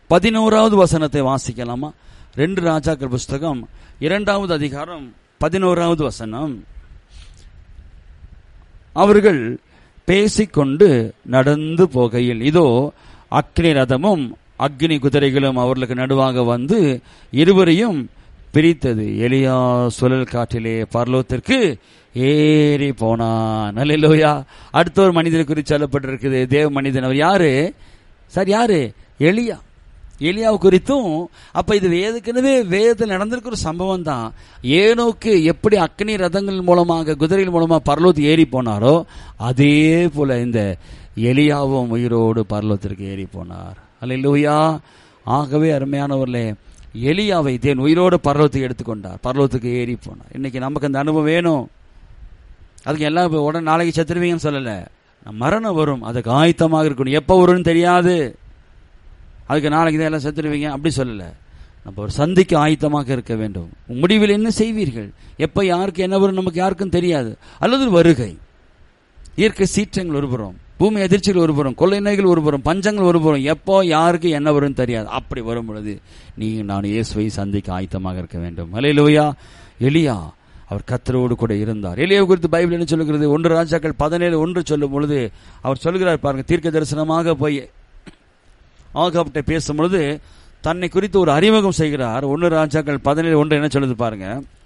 பதினோராவது வசனத்தை வாசிக்கலாமா ரெண்டு ராஜாக்கள் புஸ்தகம் இரண்டாவது அதிகாரம் பதினோராவது வசனம் அவர்கள் பேசிக்கொண்டு நடந்து போகையில் இதோ அக்னி ரதமும் அக்னி குதிரைகளும் அவர்களுக்கு நடுவாக வந்து இருவரையும் பிரித்தது எலியா சுழல் காற்றிலே பரலோகத்திற்கு ஏறி போனான் அல்லேலூயா அடுத்த ஒரு மனிதர் குறித்து சொல்லப்பட்டிருக்குது தேவ மனிதன் அவர் யாரு சார் யாரு எலியா எலியாவை குறித்தும் அப்ப இது வேதுக்கெனவே வேதத்தில் நடந்திருக்கிற ஒரு சம்பவம் தான் ஏனோக்கு எப்படி அக்னி ரதங்கள் மூலமாக குதிரைகள் மூலமாக பரலோத்து ஏறி போனாரோ அதே போல இந்த எலியாவும் உயிரோடு பரலோத்திற்கு ஏறி போனார் அல்லேலூயா ஆகவே அருமையானவர்களே எலியாவை தேவன் உயிரோடு பரலோத்துக்கு எடுத்துக்கொண்டார் பரலோத்துக்கு ஏறி போனார் இன்னைக்கு நமக்கு அந்த அனுபவம் வேணும் அதுக்கு எல்லாம் இப்ப உடனே நாளைக்கு செத்துருவீங்கன்னு சொல்லல மரணம் வரும் அதுக்கு ஆயத்தமாக இருக்கணும் எப்போ வரும்னு தெரியாது அதுக்கு நாளைக்கு தான் எல்லாம் செத்துருவீங்க அப்படி சொல்லல நம்ம ஒரு சந்திக்கு ஆயத்தமாக இருக்க வேண்டும் முடிவில் என்ன செய்வீர்கள் எப்ப யாருக்கு என்ன வரும் நமக்கு யாருக்கும் தெரியாது அல்லது வருகை இயற்கை சீற்றங்கள் ஒருபுறம் பூமி எதிர்ச்சிகள் ஒருபுறம் கொள்ளை நோய்கள் ஒருபுறம் பஞ்சங்கள் ஒருபுறம் எப்போ யாருக்கு என்ன வரும் தெரியாது அப்படி வரும் பொழுது நீ நான் இயேசுவை சந்திக்க ஆயத்தமாக இருக்க வேண்டும் அலையிலோயா எலியா அவர் கத்தரோடு கூட இருந்தார் எலியா குறித்து பைபிள் என்ன சொல்லுகிறது ஒன்று ராஜாக்கள் பதினேழு ஒன்று சொல்லும் பொழுது அவர் சொல்கிறார் பாருங்க தீர்க்க தரிசனமாக போய் ஆகாப்ட பேசும் பொழுது தன்னை குறித்து ஒரு அறிமுகம் செய்கிறார் ஒன்று ராஜாக்கள் பதினேழு ஒன்று என்ன சொல்லுது பாருங்க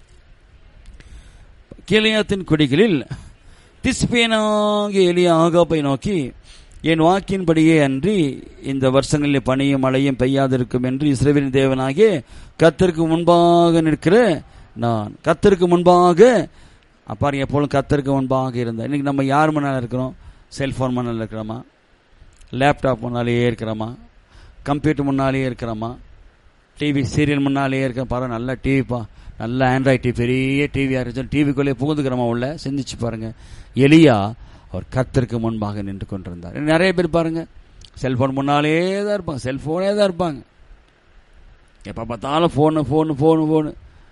கீழையாத்தின் குடிகளில் திஸ்பேனாகிய எளிய ஆகாப்பை நோக்கி என் வாக்கின்படியே அன்றி இந்த வருஷங்களில் பனியும் மழையும் பெய்யாதிருக்கும் என்று இஸ்ரேலின் தேவனாகிய கத்தருக்கு முன்பாக நிற்கிற நான் கத்தருக்கு முன்பாக பாருங்க எப்பொழுதும் கத்தருக்கு முன்பாக இருந்தேன் இன்னைக்கு நம்ம யார் முன்னால் இருக்கிறோம் செல்போன் முன்னால் இருக்கிறோமா லேப்டாப் முன்னாலேயே இருக்கிறோமா கம்ப்யூட்டர் முன்னாலேயே இருக்கிறோமா டிவி சீரியல் முன்னாலேயே இருக்க பாரு நல்ல டிவிப்பா நல்ல ஆண்ட்ராய்ட் டிவி பெரிய டிவியாக இருந்துச்சு டிவிக்குள்ளே புகுந்துக்கிறோமா உள்ள சிந்திச்சு பாருங்க எலியா அவர் கர்த்தருக்கு முன்பாக நின்று கொண்டிருந்தார் நிறைய பேர் பாருங்க செல்போன் முன்னாலே தான் இருப்பாங்க செல்போனே தான் இருப்பாங்க எப்போ பார்த்தாலும் ஃபோனு ஃபோனு ஃபோனு ஃபோனு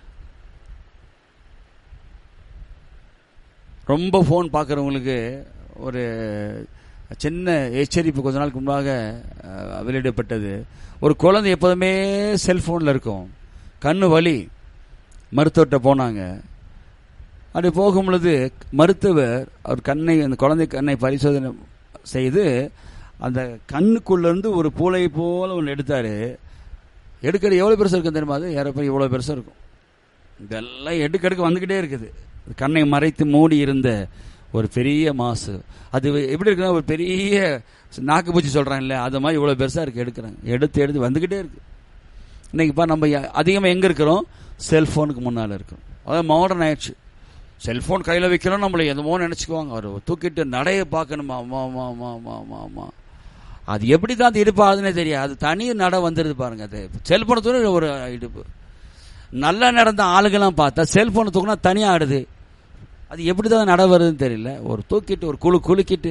ரொம்ப ஃபோன் பார்க்குறவங்களுக்கு ஒரு சின்ன எச்சரிப்பு கொஞ்ச நாளுக்கு முன்பாக வெளியிடப்பட்டது ஒரு குழந்தை எப்போதுமே செல்ஃபோனில் இருக்கும் கண்ணு வலி மருத்துவர்கிட்ட போனாங்க அப்படி போகும் பொழுது மருத்துவர் அவர் கண்ணை அந்த குழந்தை கண்ணை பரிசோதனை செய்து அந்த கண்ணுக்குள்ளேருந்து ஒரு பூளை போல ஒன்று எடுத்தார் எடுக்கிற எவ்வளோ பெருசாக இருக்கும் தெரியுமா அது ஏறப்போ இவ்வளோ பெருசாக இருக்கும் இதெல்லாம் எடுக்க எடுக்க வந்துக்கிட்டே இருக்குது கண்ணை மறைத்து மூடி இருந்த ஒரு பெரிய மாசு அது எப்படி இருக்குன்னா ஒரு பெரிய நாக்கு பூச்சி சொல்கிறாங்கல்ல அது மாதிரி இவ்வளோ பெருசாக இருக்குது எடுக்கிறாங்க எடுத்து எடுத்து வந்துக்கிட்டே இருக்கு இன்னைக்குப்பா நம்ம அதிகமாக எங்கே இருக்கிறோம் செல்ஃபோனுக்கு முன்னால் இருக்கிறோம் அதாவது மாடர்ன் ஆயிடுச்சு செல்ஃபோன் கையில் வைக்கிறோம் நம்மளை எதுமோ நினச்சிக்குவாங்க அவர் தூக்கிட்டு நடைய பார்க்கணுமா ஆமா ஆமா ஆமா ஆமா ஆமா ஆமா அது எப்படி தான் அது இடுப்பாதுன்னே தெரியாது அது தனி நட வந்துடுது பாருங்க அது செல்ஃபோனை தூர ஒரு இடுப்பு நல்லா நடந்த ஆளுகெல்லாம் பார்த்தா செல்ஃபோனை தூக்கினா தனியாக ஆடுது அது எப்படி தான் நட வருதுன்னு தெரியல ஒரு தூக்கிட்டு ஒரு குழு குலுக்கிட்டு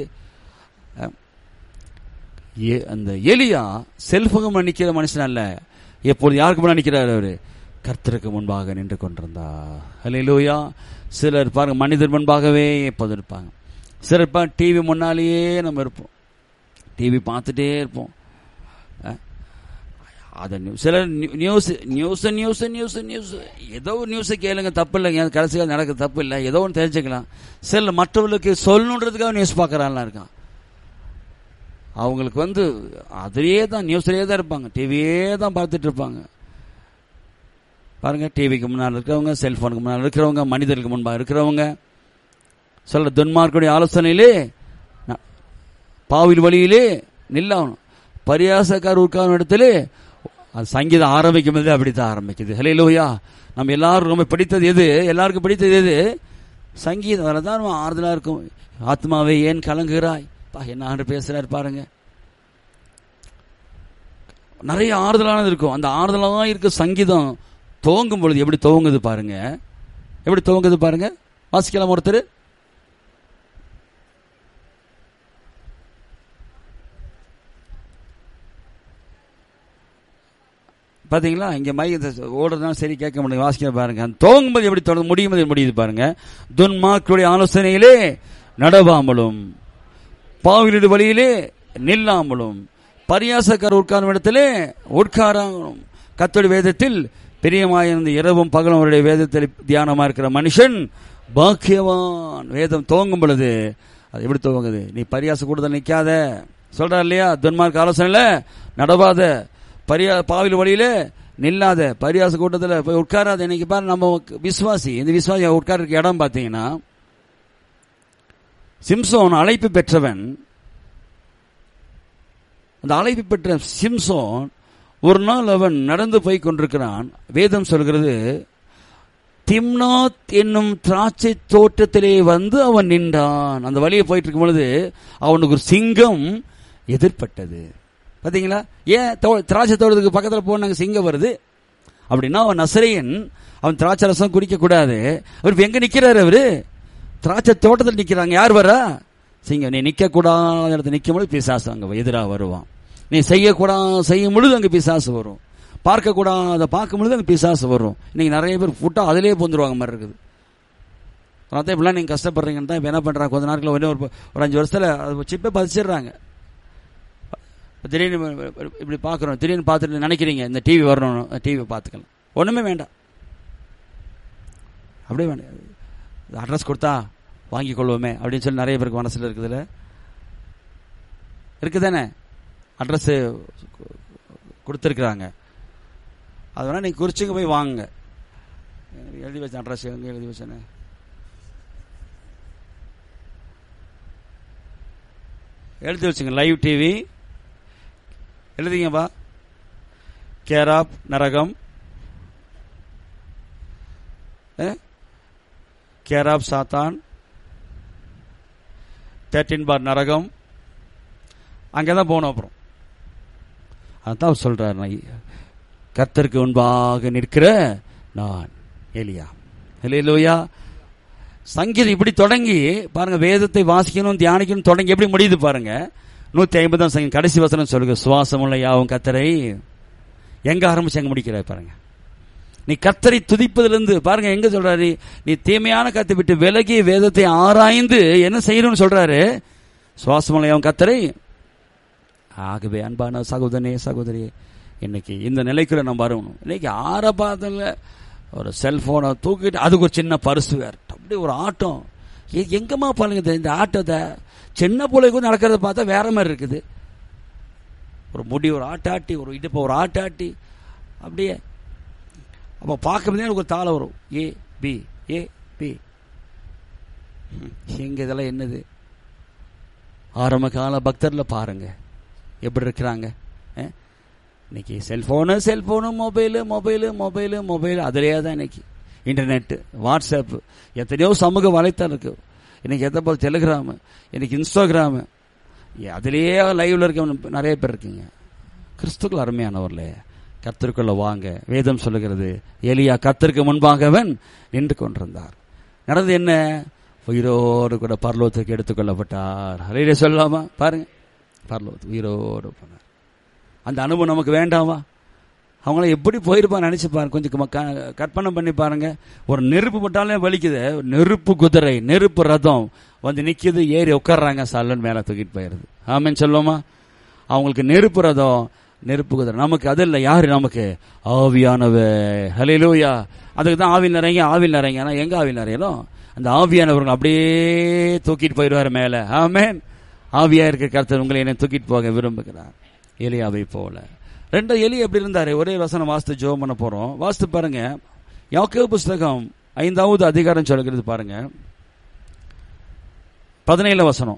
அந்த எலியா செல்ஃபகம் நிற்கிற மனுஷன் அல்ல எப்பொழுது யாருக்கு முன்னாடி நிற்கிறார் அவரு கர்த்தருக்கு முன்பாக நின்று கொண்டிருந்தா அல்லையிலூயா சிலர் பாருங்க மனிதர் முன்பாகவே எப்போது இருப்பாங்க சிலர் இருப்பாங்க டிவி முன்னாலேயே நம்ம இருப்போம் டிவி பார்த்துட்டே இருப்போம் அதை சிலர் news news news news news ஏதோ ஒரு நியூஸை கேளுங்க தப்பு இல்லைங்க கடைசியாக நடக்க தப்பு இல்லை ஏதோ ஒன்று தெரிஞ்சுக்கலாம் சில மற்றவர்களுக்கு சொல்லணுன்றதுக்காக நியூஸ் பார்க்குறான்லாம் இருக்கான் அவங்களுக்கு வந்து அதிலே தான் நியூஸ்லேயே தான் இருப்பாங்க டிவியே தான் பார்த்துட்டு இருப்பாங்க பாருங்க டிவிக்கு முன்னால் இருக்கிறவங்க செல்போனுக்கு முன்னால் இருக்கிறவங்க மனிதர்களுக்கு முன்பாக இருக்கிறவங்க சொல்ற துன்மார்க்குடைய ஆலோசனையிலே பாவில் வழியிலே நில்லாகணும் பரியாசக்கார உட்கார்ந்த இடத்துல அது சங்கீதம் ஆரம்பிக்கும் போது அப்படித்தான் ஆரம்பிக்குது ஹலே லோயா நம்ம எல்லாரும் ரொம்ப பிடித்தது எது எல்லாருக்கும் பிடித்தது எது சங்கீதம் அதில் தான் நம்ம ஆறுதலாக இருக்கும் ஆத்மாவே ஏன் கலங்குகிறாய் பா என்ன ஆண்டு பேசுறாரு பாருங்க நிறைய ஆறுதலானது இருக்கும் அந்த ஆறுதலாக இருக்க சங்கீதம் துவங்கும் பொழுது எப்படி துவங்குது பாருங்க எப்படி துவங்குது பாருங்க வாசிக்கலாம் ஒருத்தர் பாத்தீங்களா இங்க மை ஓடுறதுனால சரி கேட்க முடியும் வாசிக்க பாருங்க துவங்கும்போது எப்படி தொடர்ந்து முடியும் போது முடியுது பாருங்க துன்மாக்களுடைய ஆலோசனையிலே நடவாமலும் பாவிலிடு வழியிலே நில்லாமலும் பரியாசக்கார உட்காரும் இடத்திலே உட்காராகணும் கத்தோட வேதத்தில் பிரியமாயிருந்த இரவும் பகலும் அவருடைய வேதத்தில் தியானமா இருக்கிற மனுஷன் பாக்கியவான் வேதம் துவங்கும் பொழுது அது எப்படி துவங்குது நீ பரியாச கூட்டத்தில் நிக்காத சொல்றார் இல்லையா துன்மார்க்க ஆலோசனையில நடவாத பரியா பாவில் வழியில நில்லாத பரியாச கூட்டத்தில் போய் உட்காராத இன்னைக்கு பாரு நம்ம விசுவாசி இந்த விசுவாசி உட்கார்றதுக்கு இடம் பார்த்தீங்கன்னா சிம்சோன் அழைப்பு பெற்றவன் அந்த அழைப்பு பெற்ற சிம்சோன் ஒரு நாள் அவன் நடந்து போய் கொண்டிருக்கிறான் வேதம் சொல்கிறது திம்னாத் என்னும் திராட்சை தோட்டத்திலே வந்து அவன் நின்றான் அந்த வழியை போயிட்டு இருக்கும் பொழுது அவனுக்கு ஒரு சிங்கம் எதிர்பட்டது பாத்தீங்களா ஏன் தோ- திராட்சை தோட்டத்துக்கு பக்கத்தில் போனாங்க சிங்கம் வருது அப்படின்னா அவன் நசரையன் அவன் திராட்சை ரசம் குடிக்க கூடாது அவர் இப்ப எங்க நிக்கிறாரு அவரு திராட்சை தோட்டத்தில் நிக்கிறாங்க யார் வரா சிங்கம் நீ நிக்க கூடாத இடத்துல நிக்கும் பொழுது பிசாசு அங்க எதிராக வருவான் நீ செய்யக்கூடாது செய்யும் பொழுது அங்க பிசாசு வரும் பார்க்க கூடாத பார்க்கும் பொழுது அங்க பிசாசு வரும் இன்னைக்கு நிறைய பேர் ஃபுட்டா அதிலே போந்துருவாங்க மாதிரி இருக்குது அதான் இப்படிலாம் நீங்க கஷ்டப்படுறீங்கன்னு தான் இப்ப என்ன பண்றாங்க கொஞ்ச நாட்கள் ஒரு ஒரு அஞ்சு வருஷத்துல அது சிப்பை பதிச்சிடுறாங்க திடீர்னு இப்படி பார்க்குறோம் திடீர்னு பார்த்துட்டு நினைக்கிறீங்க இந்த டிவி வரணும் டிவி பார்த்துக்கலாம் ஒன்றுமே வேண்டாம் அப்படியே வேண்டாம் அட்ரஸ் கொடுத்தா வாங்கி கொள்வோமே அப்படின்னு சொல்லி நிறைய பேருக்கு மனசில் இருக்குதுல்ல இருக்குதானே அட்ரஸ் கொடுத்துருக்குறாங்க அது வேணா நீங்கள் குறிச்சுங்க போய் வாங்குங்க எழுதி வச்சேன் அட்ரஸ் எங்கே எழுதி வச்சேனே எழுதி வச்சுங்க லைவ் டிவி எழுதிங்கப்பா கேராப் நரகம் கேராப் சாத்தான் தேர்ட்டின் பார் நரகம் அங்கே தான் போகணும் அப்புறம் அதான் சொல்றார் நான் கர்த்தருக்கு முன்பாக நிற்கிற நான் எலியா இல்லையா சங்கீதம் இப்படி தொடங்கி பாருங்க வேதத்தை வாசிக்கணும் தியானிக்கணும் தொடங்கி எப்படி முடியுது பாருங்க நூத்தி ஐம்பதாம் சங்கம் கடைசி வசனம் சொல்லுங்க சுவாசமுள்ள யாவும் கத்தரை எங்க ஆரம்பிச்சு அங்க முடிக்கிறார் பாருங்க நீ கத்தரை துதிப்பதிலிருந்து பாருங்க எங்க சொல்றாரு நீ தீமையான கத்தை விட்டு விலகி வேதத்தை ஆராய்ந்து என்ன செய்யணும்னு சொல்றாரு சுவாசமுள்ள யாவும் கத்தரை ஆகவே அன்பான சகோதரனே சகோதரி இன்னைக்கு இந்த நிலைக்குள்ள நம்ம வரணும் இன்னைக்கு ஆரபாதல ஒரு செல்போனை தூக்கிட்டு அதுக்கு ஒரு சின்ன பரிசு வேற அப்படி ஒரு ஆட்டம் எ- எங்கம்மா பாருங்க இந்த ஆட்டத்தை சின்ன பிள்ளைக்கும் நடக்கிறத பார்த்தா வேற மாதிரி இருக்குது ஒரு முடி ஒரு ஆட்டாட்டி ஒரு இடுப்பை ஒரு ஆட்டாட்டி அப்படியே அப்போ பார்க்கும்போதே எனக்கு ஒரு தாளை வரும் ஏ பி ஏ பி எங்க இதெல்லாம் என்னது ஆரம்ப கால பக்தர்ல பாருங்க எப்படி இருக்கிறாங்க அஹ்? இன்னைக்கு cellphone cellphone mobile mobile mobile mobile அதிலேயே தான் இன்னைக்கு இன்டர்நெட் வாட்ஸ்அப் எத்தனையோ சமூக வலைத்தளம் இருக்கு இன்னைக்கு எத்த போல் டெலிகிராமு இன்னைக்கு இன்ஸ்டாகிராமு அதிலேயே லைவ்ல இருக்க நிறைய பேர் இருக்குங்க கிறிஸ்துக்கள் அருமையானவர்களே கத்திற்குள்ள வாங்க வேதம் சொல்லுகிறது எலியா கத்திற்கு முன்பாகவன் நின்று கொண்டிருந்தார் நடந்து என்ன உயிரோடு கூட பரலோகத்துக்கு எடுத்துக்கொள்ளப்பட்டார் அலையிலே சொல்லாமா பாருங்க பரலோகத்து உயிரோடு போனார் அந்த அனுபவம் நமக்கு வேண்டாமா அவங்கள எப்படி போயிருப்பான்னு நினைச்சு பாருங்க கொஞ்சம் க- க- கற்பனை பண்ணி பாருங்க ஒரு நெருப்பு போட்டாலே வலிக்குது ஒரு நெருப்பு குதிரை நெருப்பு ரதம் வந்து நிக்குது ஏறி உட்கார்றாங்க சல்லன் மேல தூக்கிட்டு போயிருது ஆமென் சொல்லுவோமா அவங்களுக்கு நெருப்பு ரதம் நெருப்பு குதிரை நமக்கு அது இல்லை யாரு நமக்கு ஆவியானவ ஹலிலூயா அதுக்கு தான் ஆவில் நிறைய ஆவில் நிறைய ஆனா எங்க ஆவில் நிறையலும் அந்த ஆவியானவர்கள் அப்படியே தூக்கிட்டு போயிடுவார் மேல ஆமென் ஆவியா இருக்க கருத்து உங்களை என்ன தூக்கிட்டு போக விரும்புகிறார் எலியாவை போல ரெண்டு எலி எப்படி இருந்தாரு ஒரே வசனம் வாஸ்து ஜோம் பண்ண போறோம் வாஸ்து பாருங்க யாக்கோ புஸ்தகம் ஐந்தாவது அதிகாரம் சொல்கிறது பாருங்க பதினேழு வசனம்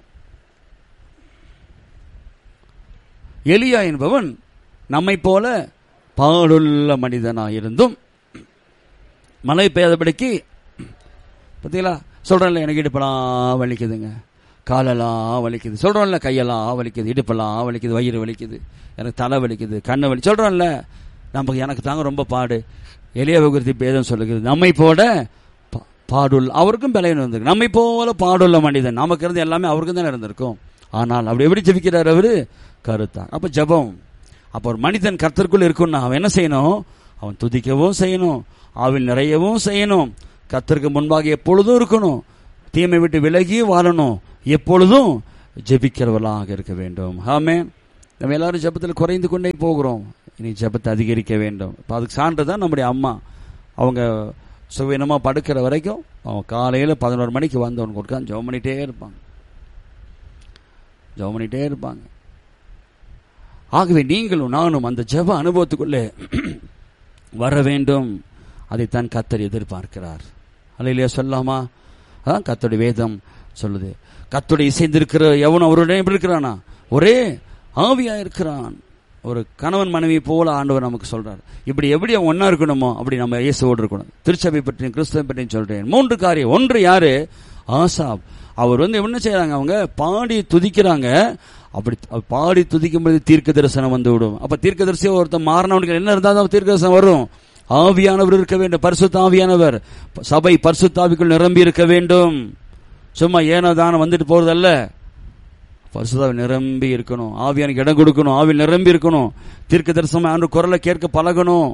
எலியா என்பவன் நம்மை போல பாடுள்ள மனிதனாயிருந்தும் மழை பெய்யாதபடிக்கு பார்த்தீங்களா சொல்றேன்ல எனக்கு இடுப்பெல்லாம் வலிக்குதுங்க காலெல்லாம் வலிக்குது சொல்றோம்ல கையெல்லாம் வலிக்குது இடுப்பெல்லாம் வலிக்குது வயிறு வலிக்குது எனக்கு தலை வலிக்குது கண்ணு வலி சொல்றோம்ல நமக்கு எனக்கு தாங்க ரொம்ப பாடு எளிய விகுர்த்தி பேதம் சொல்லுகிறது நம்மை போல பா- பாடுள்ள அவருக்கும் பலவீனம் இருந்திருக்கு நம்மை போல பாடுள்ள மனிதன் நமக்கு இருந்து எல்லாமே அவருக்கும் தானே இருந்திருக்கும் ஆனால் அப்படி எப்படி ஜெபிக்கிறார் அவரு கருத்தா அப்ப ஜெபம் அப்ப ஒரு மனிதன் கர்த்தருக்குள் இருக்குன்னா அவன் என்ன செய்யணும் அவன் துதிக்கவும் செய்யணும் ஆவில் நிறையவும் செய்யணும் கர்த்தருக்கு முன்பாக எப்பொழுதும் இருக்கணும் தீமை விட்டு விலகி வாழணும் எப்பொழுதும் ஜெபிக்கிறவர்களாக இருக்க வேண்டும் ஆமென் நம்ம எல்லாரும் ஜெபத்தில் குறைந்து கொண்டே போகிறோம் இனி ஜெபத்தை அதிகரிக்க வேண்டும் இப்போ அதுக்கு சான்று தான் நம்முடைய அம்மா அவங்க சுவீனமாக படுக்கிற வரைக்கும் அவங்க காலையில் பதினோரு மணிக்கு வந்தவனுக்கு உட்காந்து ஜெபம் பண்ணிகிட்டே இருப்பாங்க ஜெபம் பண்ணிகிட்டே இருப்பாங்க ஆகவே நீங்களும் நானும் அந்த ஜெப அனுபவத்துக்குள்ளே வர வேண்டும் அதைத்தான் கத்தர் எதிர்பார்க்கிறார் அலையிலேயே சொல்லாமா அதான் கத்தோடைய வேதம் சொல்லுது கத்தோடைய இசைந்திருக்கிற எவனும் அவருடைய எப்படி இருக்கிறானா ஒரே ஆவியா இருக்கிறான் ஒரு கணவன் மனைவி போல ஆண்டவர் நமக்கு சொல்றார் இப்படி எப்படி அவன் ஒன்னா இருக்கணுமோ அப்படி நம்ம இயேசுவோடு இருக்கணும் திருச்சபை பற்றியும் கிறிஸ்துவை பற்றியும் சொல்றேன் மூன்று காரியம் ஒன்று யாரு ஆசாப் அவர் வந்து என்ன செய்யறாங்க அவங்க பாடி துதிக்கிறாங்க அப்படி பாடி துதிக்கும் பொழுது தீர்க்க தரிசனம் வந்து விடும் அப்ப தீர்க்க தரிசனம் ஒருத்தன் மாறினவனுக்கு என்ன இருந்தால் தீர்க்க தரிசனம் வரும் ஆவியானவர் இருக்க வேண்டும் பரிசுத்த ஆவியானவர் சபை பரிசுத்தாவிக்குள் நிரம்பி இருக்க வேண்டும் சும்மா ஏனோ தானம் வந்துட்டு போறதல்ல பரிசுதாவை நிரம்பி இருக்கணும் ஆவியானுக்கு இடம் கொடுக்கணும் ஆவில் நிரம்பி இருக்கணும் தீர்க்க தரிசனம் ஆண்டு குரலை கேட்க பழகணும்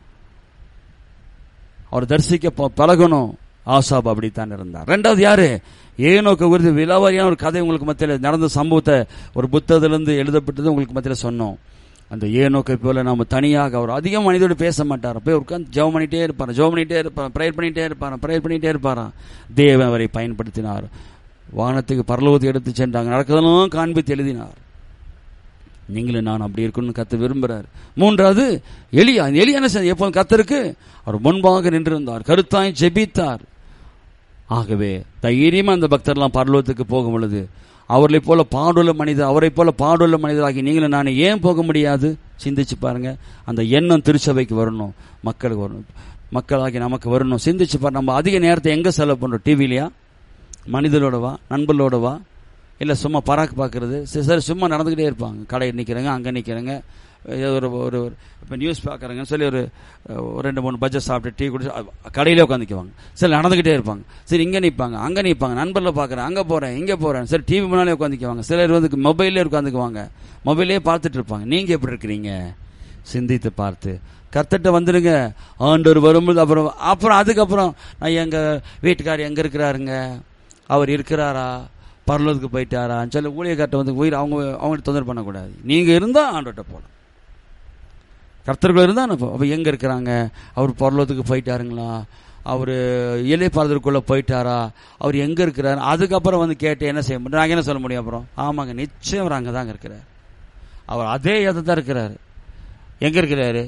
அவர் தரிசிக்க பழகணும் ஆசாப் அப்படித்தான் இருந்தார் ரெண்டாவது யாரு ஏனோக்கு குறித்து விலாவாரியான ஒரு கதை உங்களுக்கு மத்தியில் நடந்த சம்பவத்தை ஒரு புத்தகத்திலிருந்து எழுதப்பட்டது உங்களுக்கு மத்தியில் சொன்னோம் அந்த ஏனோக்கை போல நம்ம தனியாக அவர் அதிகம் மனிதோடு பேச மாட்டார் போய் உட்காந்து ஜெபம் பண்ணிட்டே இருப்பார் ஜெபம் பண்ணிட்டே இருப்பார் ப்ரேயர் பண்ணிட்டே இருப்பார் ப்ரேயர் பண்ணிட்டே இருப்பாராம் தேவன் அவரை பயன்படுத்தினார் வானத்துக்கு பரலோகத்தை எடுத்து சென்றாங்க நடக்கதெல்லாம் காண்பித்து எழுதினார் நீங்களும் நான் அப்படி இருக்கணும்னு கத்து விரும்புறார் மூன்றாவது எலியா எலியா என்ன செய்ய எப்போது கத்தருக்கு அவர் முன்பாக நின்றிருந்தார் கருத்தாய் ஜெபித்தார் ஆகவே தைரியமா அந்த பக்தர்லாம் பரலோகத்துக்கு போகும் பொழுது அவர்களை போல பாடுள்ள மனிதர் அவரை போல பாடுள்ள மனிதராகி நீங்களும் நான் ஏன் போக முடியாது சிந்திச்சு பாருங்க அந்த எண்ணம் திருச்சபைக்கு வரணும் மக்களுக்கு வரணும் மக்களாகி நமக்கு வரணும் சிந்திச்சு பாரு நம்ம அதிக நேரத்தை எங்க செலவு பண்றோம் டிவிலையா மனிதரோடவா நண்பர்களோடவா இல்லை சும்மா பராக்கு பார்க்கறது சரி சும்மா நடந்துக்கிட்டே இருப்பாங்க கடையில் நிற்கிறாங்க அங்கே நிற்கிறாங்க ஒரு ஒரு இப்போ நியூஸ் பார்க்குறாங்கன்னு சொல்லி ஒரு ஒரு ரெண்டு மூணு பட்ஜெட் சாப்பிட்டு டீ குடிச்சு கடையிலே உட்காந்துக்குவாங்க சரி நடந்துக்கிட்டே இருப்பாங்க சரி இங்கே நிற்பாங்க அங்கே நிற்பாங்க நண்பரில் பார்க்குறேன் அங்கே போகிறேன் இங்கே போகிறேன் சரி டிவி முன்னாலே உட்காந்துக்குவாங்க சிலர் வந்து மொபைல்லே உட்காந்துக்குவாங்க மொபைலே பார்த்துட்டு இருப்பாங்க நீங்கள் எப்படி இருக்கிறீங்க சிந்தித்து பார்த்து கர்த்தட்ட வந்துடுங்க ஆண்டவர் வரும்போது அப்புறம் அப்புறம் அதுக்கப்புறம் நான் எங்கள் வீட்டுக்கார் எங்கே இருக்கிறாருங்க அவர் இருக்கிறாரா பரலோகத்துக்கு போயிட்டாரான்னு சொல்லி ஊழியக்கார்ட்ட வந்து உயிர் அவங்க அவங்கள்ட்ட தொந்தரவு பண்ணக்கூடாது நீங்கள் இருந்தால் ஆண்டோட்ட போகலாம் கர்த்தர்கள் இருந்தால் அப்போ எங்கே இருக்கிறாங்க அவர் பரலோகத்துக்கு போயிட்டாருங்களா அவர் இலை பாரதற்குள்ளே போயிட்டாரா அவர் எங்கே இருக்கிறாரு அதுக்கப்புறம் வந்து கேட்டு என்ன செய்ய முடியும் நாங்கள் என்ன சொல்ல முடியும் அப்புறம் ஆமாங்க நிச்சயம் அவர் அங்கே தாங்க இருக்கிறார் அவர் அதே இடத்துல தான் இருக்கிறாரு எங்கே இருக்கிறாரு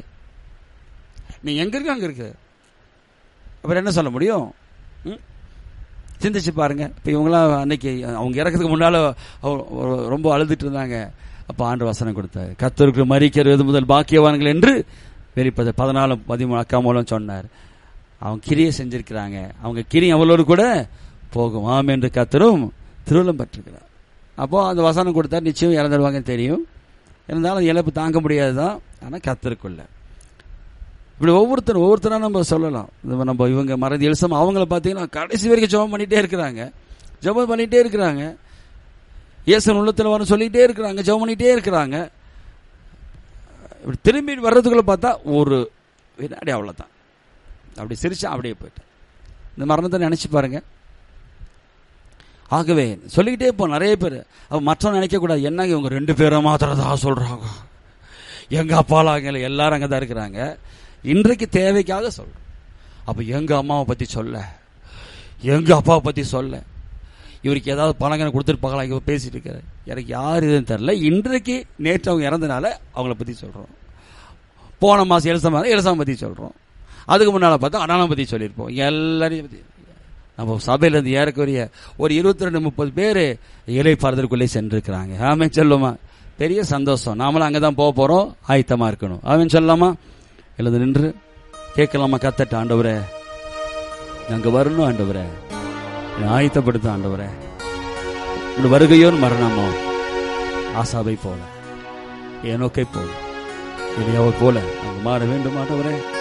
நீ எங்கே இருக்க அங்கே இருக்கிறார் அப்புறம் என்ன சொல்ல முடியும் சிந்திச்சு பாருங்க இப்போ இவங்களாம் அன்னைக்கு அவங்க இறக்கிறதுக்கு முன்னால் ரொம்ப அழுதுட்டு இருந்தாங்க அப்போ ஆண்டு வசனம் கொடுத்தாரு கத்தருக்கு மறிக்கிறது முதல் பாக்கியவான்கள் என்று வெளிப்பது பதினாலு பதிமூணு அக்கா மூலம் சொன்னார் அவங்க கிரியை செஞ்சிருக்கிறாங்க அவங்க கிரி அவளோடு கூட போகும் ஆம் என்று கத்தரும் திருவிழம் பெற்றிருக்கிறார் அப்போ அந்த வசனம் கொடுத்தா நிச்சயம் இறந்துடுவாங்கன்னு தெரியும் இருந்தாலும் இழப்பு தாங்க முடியாது தான் ஆனால் கத்தருக்குள்ள இப்படி ஒவ்வொருத்தரும் ஒவ்வொருத்தராக நம்ம சொல்லலாம் நம்ம இவங்க மறதி எழுசம் அவங்கள பார்த்தீங்கன்னா கடைசி வரைக்கும் ஜெபம் பண்ணிகிட்டே இருக்கிறாங்க ஜெபம் பண்ணிகிட்டே இருக்கிறாங்க இயேசன் உள்ளத்தில் வர சொல்லிகிட்டே இருக்கிறாங்க ஜெபம் பண்ணிகிட்டே இருக்கிறாங்க இப்படி திரும்பி வர்றதுக்குள்ள பார்த்தா ஒரு வினாடி அவ்வளோதான் அப்படி சிரிச்சா அப்படியே போயிட்டேன் இந்த மரணத்தை நினச்சி பாருங்க ஆகவே சொல்லிக்கிட்டே போ நிறைய பேர் அவன் மற்றவன் நினைக்கக்கூடாது என்னங்க இவங்க ரெண்டு பேரும் மாத்திரதா சொல்கிறாங்க எங்கள் அப்பாலாங்க எல்லாரும் அங்கே தான் இருக்கிறாங்க இன்றைக்கு தேவைக்காக சொல்றோம் அப்ப எங்க அம்மாவை பத்தி சொல்ல எங்க அப்பாவை பத்தி சொல்ல இவருக்கு ஏதாவது பணங்களை கொடுத்துருப்பாங்களா இங்க பேசிட்டு இருக்காரு எனக்கு யார் இதுன்னு தெரியல இன்றைக்கு நேற்று அவங்க இறந்தனால அவங்கள பத்தி சொல்றோம் போன மாசம் எலிசமா எலிசாம பத்தி சொல்றோம் அதுக்கு முன்னால பார்த்தா அண்ணாவை பத்தி சொல்லியிருப்போம் எல்லாரையும் பத்தி நம்ம சபையில இருந்து ஏறக்குரிய ஒரு இருபத்தி ரெண்டு முப்பது பேர் இலை பாரதற்குள்ளே சென்றிருக்கிறாங்க ஆமே சொல்லுமா பெரிய சந்தோஷம் நாமளும் அங்கதான் போக போறோம் ஆயத்தமா இருக்கணும் ஆமேன்னு சொல்லலாமா எழுந்து நின்று கேட்கலாமா கத்தட்ட ஆண்டவரே அங்க வரணும் ஆண்டவரே ஆயத்தப்படுத்த ஆண்டவரே உன் வருகையோன் மரணமோ ஆசாவை போல ஏனோக்கை போல இனியாவை போல அங்கு மாற வேண்டும் ஆண்டவரே